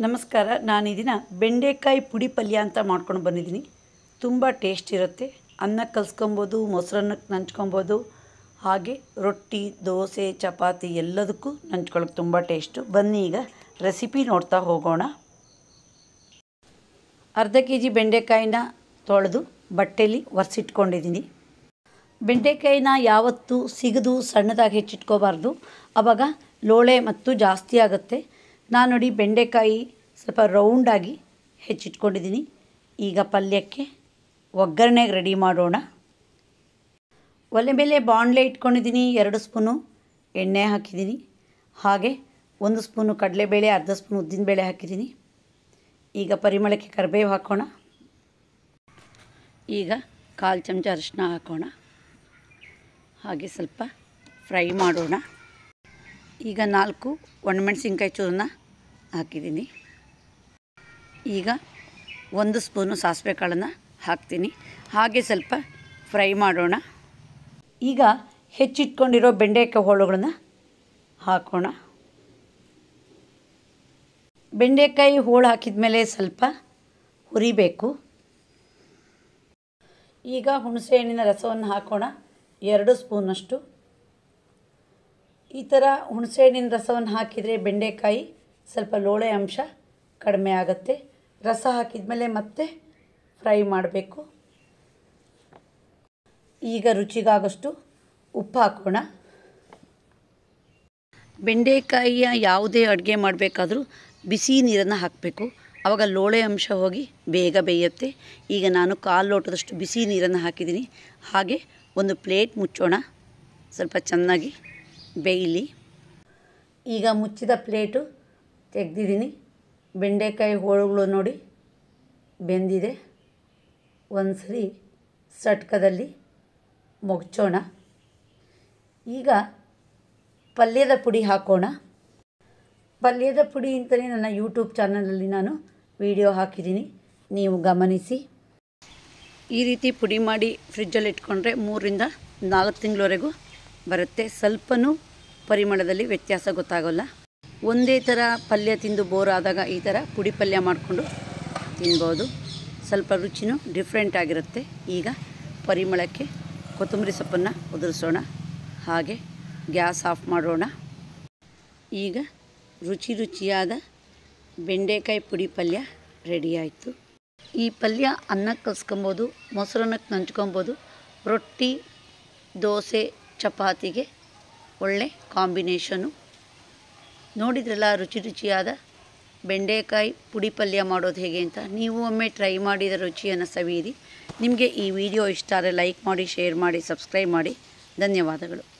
ನಮಸ್ಕಾರ ನಾನು ಈ ದಿನ ಬೆಂಡೆಕಾಯಿ ಪುಡಿ ಪಲ್ಯ ಅಂತ ಮಾಡ್ಕೊಂಡು ಬಂದಿದ್ದೀನಿ ತುಂಬ ಟೇಸ್ಟ್ ಇರುತ್ತೆ ಅನ್ನಕ್ಕೆ ಕಲ್ಸ್ಕೊಬೋದು ಮೊಸರನ್ನಕ್ಕೆ ನಂಚ್ಕೊಬೋದು ಹಾಗೆ ರೊಟ್ಟಿ ದೋಸೆ ಚಪಾತಿ ಎಲ್ಲದಕ್ಕೂ ನಂಚ್ಕೊಳ್ಳೋಕೆ ತುಂಬ ಟೇಸ್ಟು ಬನ್ನಿ ಈಗ ರೆಸಿಪಿ ನೋಡ್ತಾ ಹೋಗೋಣ ಅರ್ಧ ಕೆ ಜಿ ಬೆಂಡೆಕಾಯಿನ ತೊಳೆದು ಬಟ್ಟೆಯಲ್ಲಿ ಒರೆಸಿಟ್ಕೊಂಡಿದ್ದೀನಿ ಬೆಂಡೆಕಾಯಿನ ಯಾವತ್ತೂ ಸಿಗದು ಸಣ್ಣದಾಗಿ ಹೆಚ್ಚಿಟ್ಕೋಬಾರ್ದು ಆವಾಗ ಲೋಳೆ ಮತ್ತು ಜಾಸ್ತಿ ಆಗುತ್ತೆ ನಾನು ನೋಡಿ ಬೆಂಡೆಕಾಯಿ ಸ್ವಲ್ಪ ರೌಂಡಾಗಿ ಹೆಚ್ಚಿಟ್ಕೊಂಡಿದ್ದೀನಿ ಈಗ ಪಲ್ಯಕ್ಕೆ ಒಗ್ಗರಣೆಗೆ ರೆಡಿ ಮಾಡೋಣ ಒಲೆ ಮೇಲೆ ಬಾಣಲೆ ಇಟ್ಕೊಂಡಿದ್ದೀನಿ ಎರಡು ಸ್ಪೂನು ಎಣ್ಣೆ ಹಾಕಿದ್ದೀನಿ ಹಾಗೆ ಒಂದು ಸ್ಪೂನು ಕಡಲೆಬೇಳೆ ಅರ್ಧ ಸ್ಪೂನು ಉದ್ದಿನಬೇಳೆ ಹಾಕಿದ್ದೀನಿ ಈಗ ಪರಿಮಳಕ್ಕೆ ಕರಿಬೇವು ಹಾಕೋಣ ಈಗ ಕಾಲು ಚಮಚ ಅರಿಶಿನ ಹಾಕೋಣ ಹಾಗೆ ಸ್ವಲ್ಪ ಫ್ರೈ ಮಾಡೋಣ ಈಗ ನಾಲ್ಕು ಒಣಮೆಣಸಿನ್ಕಾಯಿ ಚೂರನ್ನ ಹಾಕಿದ್ದೀನಿ ಈಗ ಒಂದು ಸ್ಪೂನು ಸಾಸಿವೆ ಕಾಳನ್ನು ಹಾಕ್ತೀನಿ ಹಾಗೆ ಸ್ವಲ್ಪ ಫ್ರೈ ಮಾಡೋಣ ಈಗ ಹೆಚ್ಚಿಟ್ಕೊಂಡಿರೋ ಬೆಂಡೆಕಾಯಿ ಹೋಳುಗಳನ್ನ ಹಾಕೋಣ ಬೆಂಡೆಕಾಯಿ ಹೋಳು ಹಾಕಿದ ಮೇಲೆ ಸ್ವಲ್ಪ ಹುರಿಬೇಕು ಈಗ ಹುಣಸೆಹಣ್ಣಿನ ರಸವನ್ನು ಹಾಕೋಣ ಎರಡು ಸ್ಪೂನಷ್ಟು ಈ ಥರ ಹುಣಸೆಹಣ್ಣಿನ ರಸವನ್ನು ಹಾಕಿದರೆ ಬೆಂಡೆಕಾಯಿ ಸ್ವಲ್ಪ ಲೋಳೆ ಅಂಶ ಕಡಿಮೆ ಆಗುತ್ತೆ ರಸ ಹಾಕಿದ ಮೇಲೆ ಮತ್ತೆ ಫ್ರೈ ಮಾಡಬೇಕು ಈಗ ರುಚಿಗಾಗಷ್ಟು ಉಪ್ಪು ಹಾಕೋಣ ಬೆಂಡೆಕಾಯಿಯ ಯಾವುದೇ ಅಡುಗೆ ಮಾಡಬೇಕಾದ್ರೂ ಬಿಸಿ ನೀರನ್ನು ಹಾಕಬೇಕು ಆವಾಗ ಲೋಳೆ ಅಂಶ ಹೋಗಿ ಬೇಗ ಬೇಯುತ್ತೆ ಈಗ ನಾನು ಕಾಲು ಲೋಟದಷ್ಟು ಬಿಸಿ ನೀರನ್ನು ಹಾಕಿದ್ದೀನಿ ಹಾಗೆ ಒಂದು ಪ್ಲೇಟ್ ಮುಚ್ಚೋಣ ಸ್ವಲ್ಪ ಚೆನ್ನಾಗಿ ಬೇಯಲಿ ಈಗ ಮುಚ್ಚಿದ ಪ್ಲೇಟು ತೆಗೆದಿದ್ದೀನಿ ಬೆಂಡೆಕಾಯಿ ಹೋಳುಗಳು ನೋಡಿ ಬೆಂದಿದೆ ಒಂದು ಸರಿ ಸಟ್ಕದಲ್ಲಿ ಮುಗ್ಚೋಣ ಈಗ ಪಲ್ಯದ ಪುಡಿ ಹಾಕೋಣ ಪಲ್ಯದ ಪುಡಿ ಅಂತಲೇ ನನ್ನ ಯೂಟ್ಯೂಬ್ ಚಾನಲಲ್ಲಿ ನಾನು ವಿಡಿಯೋ ಹಾಕಿದ್ದೀನಿ ನೀವು ಗಮನಿಸಿ ಈ ರೀತಿ ಪುಡಿ ಮಾಡಿ ಫ್ರಿಜ್ಜಲ್ಲಿ ಇಟ್ಕೊಂಡ್ರೆ ಮೂರರಿಂದ ನಾಲ್ಕು ತಿಂಗಳವರೆಗೂ ಬರುತ್ತೆ ಸ್ವಲ್ಪನೂ ಪರಿಮಳದಲ್ಲಿ ವ್ಯತ್ಯಾಸ ಗೊತ್ತಾಗೋಲ್ಲ ಒಂದೇ ಥರ ಪಲ್ಯ ತಿಂದು ಬೋರ್ ಆದಾಗ ಈ ಥರ ಪುಡಿ ಪಲ್ಯ ಮಾಡಿಕೊಂಡು ತಿನ್ಬೋದು ಸ್ವಲ್ಪ ರುಚಿನೂ ಡಿಫ್ರೆಂಟ್ ಆಗಿರುತ್ತೆ ಈಗ ಪರಿಮಳಕ್ಕೆ ಕೊತ್ತಂಬರಿ ಸೊಪ್ಪನ್ನು ಉದುರಿಸೋಣ ಹಾಗೆ ಗ್ಯಾಸ್ ಆಫ್ ಮಾಡೋಣ ಈಗ ರುಚಿ ರುಚಿಯಾದ ಬೆಂಡೆಕಾಯಿ ಪುಡಿ ಪಲ್ಯ ರೆಡಿ ಆಯಿತು ಈ ಪಲ್ಯ ಅನ್ನಕ್ಕೆ ಕಲ್ಸ್ಕೊಬೋದು ಮೊಸರನ್ನಕ್ಕೆ ನಂಚ್ಕೊಬೋದು ರೊಟ್ಟಿ ದೋಸೆ ಚಪಾತಿಗೆ ಒಳ್ಳೆ ಕಾಂಬಿನೇಷನು ನೋಡಿದ್ರಲ್ಲ ರುಚಿ ರುಚಿಯಾದ ಬೆಂಡೆಕಾಯಿ ಪುಡಿ ಪಲ್ಯ ಮಾಡೋದು ಹೇಗೆ ಅಂತ ನೀವು ಒಮ್ಮೆ ಟ್ರೈ ಮಾಡಿದ ರುಚಿಯನ್ನು ಸವಿಯಿರಿ ನಿಮಗೆ ಈ ವಿಡಿಯೋ ಇಷ್ಟ ಆದರೆ ಲೈಕ್ ಮಾಡಿ ಶೇರ್ ಮಾಡಿ ಸಬ್ಸ್ಕ್ರೈಬ್ ಮಾಡಿ ಧನ್ಯವಾದಗಳು